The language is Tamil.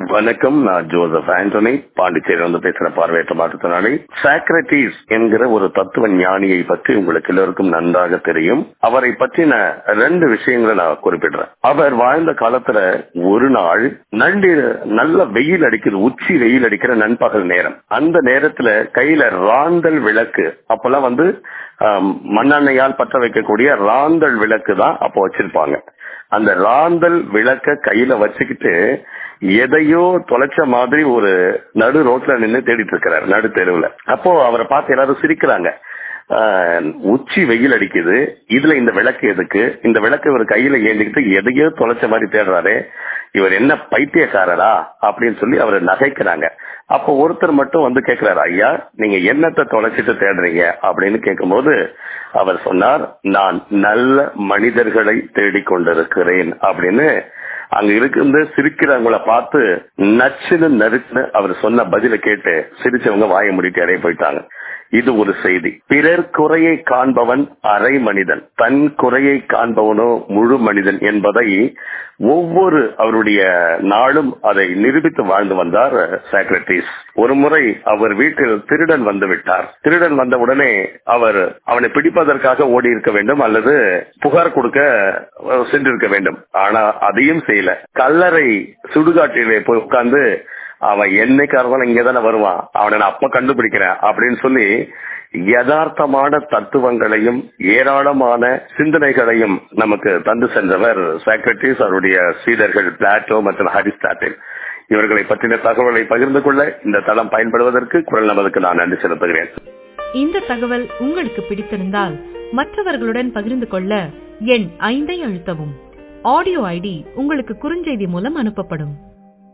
வணக்கம் நான் ஜோசப் ஆண்டனி பாண்டிச்சேரி வந்து பேசுற பார்வையற்ற மாற்றுத்திறனாளி சாக்ரட்டிஸ் என்கிற ஒரு தத்துவ ஞானியை பற்றி உங்களுக்கு எல்லோருக்கும் நன்றாக தெரியும் அவரை பற்றின ரெண்டு விஷயங்களை நான் குறிப்பிடுறேன் அவர் வாழ்ந்த காலத்துல ஒரு நாள் நண்டு நல்ல வெயில் அடிக்குது உச்சி வெயில் அடிக்கிற நண்பகல் நேரம் அந்த நேரத்துல கையில ராந்தல் விளக்கு அப்பெல்லாம் வந்து ஆம், மண்ணெண்ணெயால் பற்ற வைக்கக்கூடிய ராந்தல் விளக்கு தான் அப்போ வச்சிருப்பாங்க அந்த ராந்தல் விளக்க கையில வச்சுக்கிட்டு எதையோ தொலைச்ச மாதிரி ஒரு நடு ரோட்ல நின்னு தேடிட்டு இருக்கிறார் நடு தெருவுல அப்போ அவரை பார்த்து எல்லாரும் சிரிக்கிறாங்க ஆஹ், உச்சி வெயில் அடிக்குது இதுல இந்த விளக்கு எதுக்கு இந்த விளக்கு இவர் கையில ஏந்திக்கிட்டு எதையோ தொலைச்ச மாதிரி தேடுறாரு இவர் என்ன பைத்தியக்காரரா அப்படின்னு சொல்லி அவரை நகைக்கிறாங்க அப்போ ஒருத்தர் மட்டும் வந்து கேக்குறாரு ஐயா நீங்க என்னத்தை தொலைச்சிட்டு தேடுறீங்க அப்படின்னு கேட்கும்போது அவர் சொன்னார் நான் நல்ல மனிதர்களை தேடிக் கொண்டிருக்கிறேன் அப்படின்னு அங்க இருந்து சிரிக்கிறவங்கள பார்த்து நச்சுன்னு நறுக்குன்னு அவர் சொன்ன பதில கேட்டு சிரிச்சவங்க வாய முடிட்டு இடைய போயிட்டாங்க இது ஒரு செய்தி பிறர் குறையை காண்பவன் அரை மனிதன் தன் குறையை காண்பவனோ முழு மனிதன் என்பதை ஒவ்வொரு அவருடைய நாளும் அதை நிரூபித்து வாழ்ந்து வந்தார் சாக்ரட்டிஸ் ஒரு முறை அவர் வீட்டில் திருடன் வந்து விட்டார் திருடன் வந்த உடனே அவர் அவனை பிடிப்பதற்காக ஓடி இருக்க வேண்டும் அல்லது புகார் கொடுக்க அஹ், சென்றிருக்க வேண்டும் ஆனா அதையும் செய்யல கல்லறை சுடுகாட்டிலே போய் உட்கார்ந்து அவன் என்னைக்கு இருந்தாலும் இங்கதானே வருவான் அவனை நான் அப்ப கண்டுபிடிக்கிறேன் அப்படின்னு சொல்லி யதார்த்தமான தத்துவங்களையும் ஏராளமான சிந்தனைகளையும் நமக்கு தந்து சென்றவர் சாக்ரட்டிஸ் அவருடைய சீடர்கள் பிளாட்டோ மற்றும் ஹரிஸ்டாட்டில் இவர்களை பற்றின தகவலை பகிர்ந்து கொள்ள இந்த தளம் பயன்படுவதற்கு குரல் நமதுக்கு நான் நன்றி செலுத்துகிறேன் இந்த தகவல் உங்களுக்கு பிடித்திருந்தால் மற்றவர்களுடன் பகிர்ந்து கொள்ள எண் ஐந்தை அழுத்தவும் ஆடியோ ஐடி உங்களுக்கு குறுஞ்செய்தி மூலம் அனுப்பப்படும்